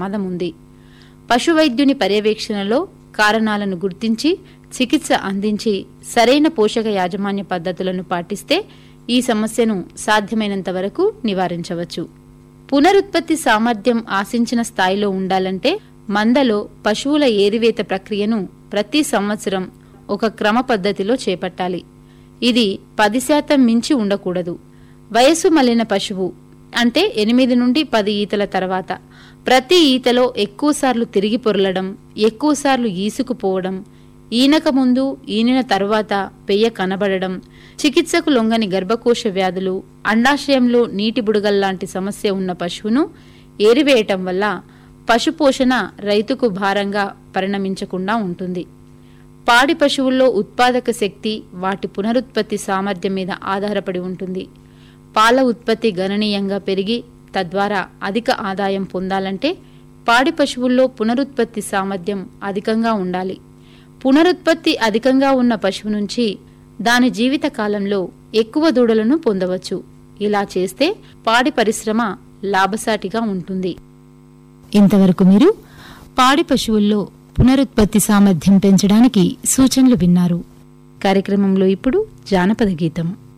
ప్రమాదం ఉంది పశువైద్యుని పర్యవేక్షణలో కారణాలను గుర్తించి చికిత్స అందించి సరైన పోషక యాజమాన్య పద్ధతులను పాటిస్తే ఈ సమస్యను సాధ్యమైనంత వరకు నివారించవచ్చు పునరుత్పత్తి సామర్థ్యం ఆశించిన స్థాయిలో ఉండాలంటే మందలో పశువుల ఏరివేత ప్రక్రియను ప్రతి సంవత్సరం ఒక క్రమ పద్ధతిలో చేపట్టాలి ఇది పది శాతం మించి ఉండకూడదు వయసు మళ్లిన పశువు అంటే ఎనిమిది నుండి పది ఈతల తర్వాత ప్రతి ఈతలో ఎక్కువసార్లు తిరిగి పొరలడం ఎక్కువసార్లు ఈసుకుపోవడం ఈనక ముందు ఈనిన తర్వాత పెయ్య కనబడడం చికిత్సకు లొంగని గర్భకోశ వ్యాధులు అండాశయంలో నీటి బుడగల్లాంటి సమస్య ఉన్న పశువును ఏరివేయటం వల్ల పశుపోషణ రైతుకు భారంగా పరిణమించకుండా ఉంటుంది పాడి పశువుల్లో ఉత్పాదక శక్తి వాటి పునరుత్పత్తి సామర్థ్యం మీద ఆధారపడి ఉంటుంది పాల ఉత్పత్తి గణనీయంగా పెరిగి తద్వారా అధిక ఆదాయం పొందాలంటే పాడి పశువుల్లో పునరుత్పత్తి సామర్థ్యం అధికంగా ఉండాలి పునరుత్పత్తి అధికంగా ఉన్న పశువు నుంచి దాని జీవిత కాలంలో ఎక్కువ దూడలను పొందవచ్చు ఇలా చేస్తే పాడి పరిశ్రమ లాభసాటిగా ఉంటుంది ఇంతవరకు మీరు పాడి పశువుల్లో పునరుత్పత్తి సామర్థ్యం పెంచడానికి సూచనలు విన్నారు కార్యక్రమంలో ఇప్పుడు జానపద గీతం